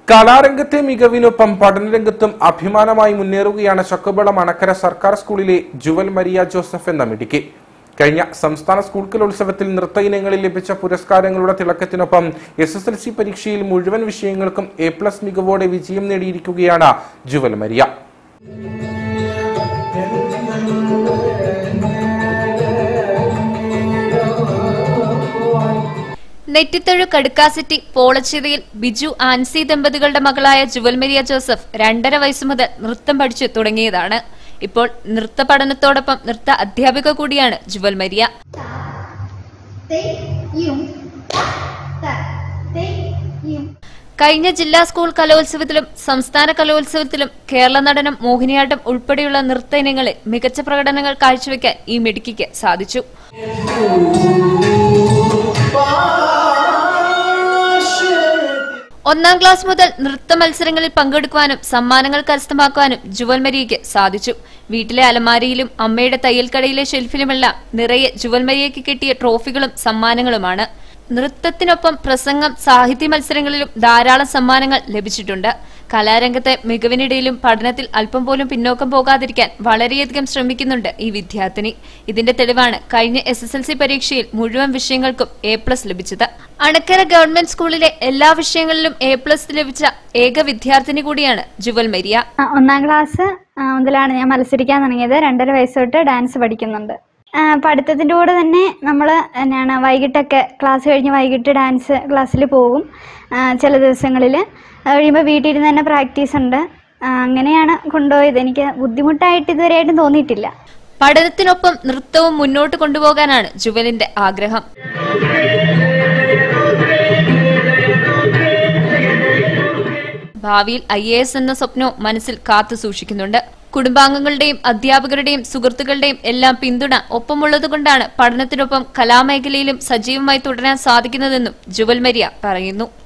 കലാരംഗത്തെ മികവിനൊപ്പം പഠനരംഗത്തും അഭിമാനമായി മുന്നേറുകയാണ് ചക്കുബളം അണക്കര സർക്കാർ സ്കൂളിലെ ജുവൽ മരിയ ജോസഫ് എന്ന മിടുക്കി കഴിഞ്ഞ സംസ്ഥാന സ്കൂൾ കലോത്സവത്തിൽ നൃത്ത ഇനങ്ങളിൽ ലഭിച്ച പുരസ്കാരങ്ങളുടെ തിളക്കത്തിനൊപ്പം എസ് എസ് എൽ സി പരീക്ഷയിൽ മുഴുവൻ വിഷയങ്ങൾക്കും എ പ്ലസ് മികവോടെ വിജയം നേടിയിരിക്കുകയാണ് ജുവൽ മരിയ നെറ്റിത്തഴു കടുക്കാസിറ്റി പോളച്ചിറയിൽ ബിജു ആൻസി ദമ്പതികളുടെ മകളായ ജുവൽമരിയ ജോസഫ് രണ്ടര വയസ്സു മുതൽ നൃത്തം പഠിച്ചു തുടങ്ങിയതാണ് ഇപ്പോൾ നൃത്ത പഠനത്തോടൊപ്പം നൃത്ത അധ്യാപിക കൂടിയാണ് ജുവൽമരിയ te yung ta ta te yung കഴിഞ്ഞ ജില്ലാ സ്കൂൾ കലോത്സവത്തിലും സംസ്ഥാന കലോത്സവത്തിലും കേരള നടനം മോഹിനിയാട്ടം ഉൾപ്പെടെയുള്ള നൃത്ത ഇനങ്ങളിൽ മികച്ച പ്രകടനങ്ങൾ കാഴ്ചവെക്കാൻ ഈ മിടുക്കിക്ക് സാധിച്ചു ഒന്നാം ക്ലാസ് മുതൽ നൃത്ത മത്സരങ്ങളിൽ പങ്കെടുക്കുവാനും സമ്മാനങ്ങൾ കരസ്ഥമാക്കുവാനും ജുവൽമരിയയ്ക്ക് സാധിച്ചു വീട്ടിലെ അലമാരിയിലും അമ്മയുടെ തയ്യൽക്കടയിലെ ഷെൽഫിലുമെല്ലാം നിറയെ ജുവൽമരിയയ്ക്ക് കിട്ടിയ ട്രോഫികളും സമ്മാനങ്ങളുമാണ് നൃത്തത്തിനൊപ്പം പ്രസംഗം സാഹിത്യ മത്സരങ്ങളിലും ധാരാളം സമ്മാനങ്ങൾ ലഭിച്ചിട്ടുണ്ട് കലാരംഗത്തെ മികവിനിടയിലും പഠനത്തിൽ അല്പം പോലും പിന്നോക്കം പോകാതിരിക്കാൻ വളരെയധികം ശ്രമിക്കുന്നുണ്ട് ഈ വിദ്യാർത്ഥിനി ഇതിന്റെ തെളിവാണ് കഴിഞ്ഞ എസ് എസ് എൽ സി പരീക്ഷയിൽ മുഴുവൻ വിഷയങ്ങൾക്കും എ പ്ലസ് ലഭിച്ചത് അണക്കര ഗവൺമെന്റ് സ്കൂളിലെ എല്ലാ വിഷയങ്ങളിലും എ പ്ലസ് ലഭിച്ച ഏക വിദ്യാർത്ഥിനി കൂടിയാണ് ജുവൽ മരിയ ആ, ഒന്നാം ക്ലാസ് ആ, മുതലാണ് ഞാൻ മത്സരിക്കാൻ തുടങ്ങിയത് രണ്ടര വയസ്സ് തൊട്ട് ഡാൻസ് പഠിക്കുന്നുണ്ട് ആ, പഠിത്തത്തിൻ്റെ കൂടെ തന്നെ നമ്മൾ എന്നാണ് വൈകിട്ടൊക്കെ ക്ലാസ് കഴിഞ്ഞ് വൈകിട്ട് ഡാൻസ് ക്ലാസ്സിൽ പോകും ആ, ചില ദിവസങ്ങളിൽ അത് കഴിയുമ്പോൾ വീട്ടിൽ ഇരുന്ന് തന്നെ പ്രാക്ടീസ് ഉണ്ട് ആ, അങ്ങനെയാണ് കൊണ്ടുപോയത് എനിക്ക് ബുദ്ധിമുട്ടായിട്ട് ഇതുവരെയായിട്ടും തോന്നിയിട്ടില്ല പഠനത്തിനൊപ്പം നൃത്തവും മുന്നോട്ട് കൊണ്ടുപോകാനാണ് ജുവലിന്റെ ആഗ്രഹം ഭാവിയിൽ ഐ എ എസ് എന്ന സ്വപ്നവും മനസ്സിൽ കാത്തു സൂക്ഷിക്കുന്നുണ്ട് കുടുംബാംഗങ്ങളുടെയും അധ്യാപകരുടെയും സുഹൃത്തുക്കളുടെയും എല്ലാം പിന്തുണ ഒപ്പമുള്ളതുകൊണ്ടാണ് പഠനത്തിനൊപ്പം കലാമേഖലയിലും സജീവമായി തുടരാൻ സാധിക്കുന്നതെന്നും ജുവൽ മരിയ പറയുന്നു